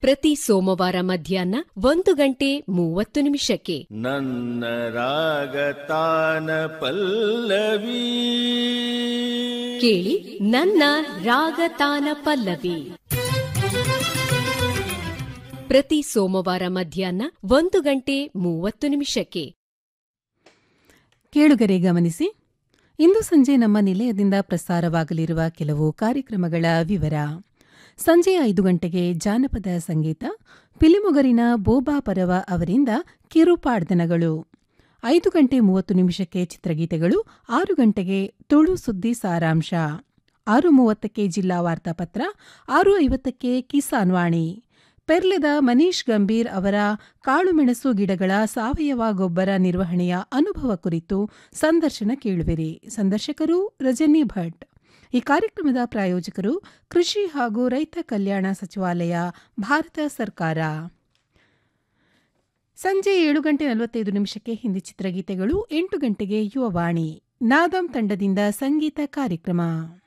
ಪ್ರತಿ ಸೋಮವಾರ ಮಧ್ಯಾಹ್ನ ಒಂದು ಗಂಟೆ ಮೂವತ್ತು ನಿಮಿಷಕ್ಕೆ ನನ್ನ ರಾಗತಾನ ಪಲ್ಲವಿ ಕೇಳಿ ನನ್ನ ರಾಗತಾನ ಪಲ್ಲವಿ ಪ್ರತಿ ಸೋಮವಾರ ಮಧ್ಯಾಹ್ನ ಒಂದು ಗಂಟೆ ಮೂವತ್ತು ನಿಮಿಷಕ್ಕೆ ಕೇಳುಗರೆ ಗಮನಿಸಿ ಇಂದು ಸಂಜೆ ನಮ್ಮ ನಿಲಯದಿಂದ ಪ್ರಸಾರವಾಗಲಿರುವ ಕೆಲವು ಕಾರ್ಯಕ್ರಮಗಳ ವಿವರ ಸಂಜೆ ಐದು ಗಂಟೆಗೆ ಜಾನಪದ ಸಂಗೀತ ಪಿಲಿಮೊಗರಿನ ಬೋಬಾ ಪರವ ಅವರಿಂದ ಕಿರುಪಾಡ್ದನಗಳು ಐದು ಗಂಟೆ ಮೂವತ್ತು ನಿಮಿಷಕ್ಕೆ ಚಿತ್ರಗೀತೆಗಳು ಆರು ಗಂಟೆಗೆ ತುಳು ಸುದ್ದಿ ಸಾರಾಂಶ ಆರು ಮೂವತ್ತಕ್ಕೆ ಜಿಲ್ಲಾ ವಾರ್ತಾಪತ್ರ ಆರು ಐವತ್ತಕ್ಕೆ ಕಿಸಾನ್ ವಾಣಿ ಪೆರ್ಲೆದ ಮನೀಶ್ ಗಂಭೀರ್ ಅವರ ಕಾಳುಮೆಣಸು ಗಿಡಗಳ ಸಾವಯವ ಗೊಬ್ಬರ ನಿರ್ವಹಣೆಯ ಅನುಭವ ಕುರಿತು ಸಂದರ್ಶನ ಕೇಳುವಿರಿ ಸಂದರ್ಶಕರು ರಜನಿ ಭಟ್ ಈ ಕಾರ್ಯಕ್ರಮದ ಪ್ರಾಯೋಜಕರು ಕೃಷಿ ಹಾಗೂ ರೈತ ಕಲ್ಯಾಣ ಸಚಿವಾಲಯ ಭಾರತ ಸರ್ಕಾರ ಸಂಜೆ ಏಳು ಗಂಟೆ ನಲವತ್ತೈದು ನಿಮಿಷಕ್ಕೆ ಹಿಂದಿ ಚಿತ್ರಗೀತೆಗಳು ಎಂಟು ಗಂಟೆಗೆ ಯುವವಾಣಿ ನಾದಂ ತಂಡದಿಂದ ಸಂಗೀತ ಕಾರ್ಯಕ್ರಮ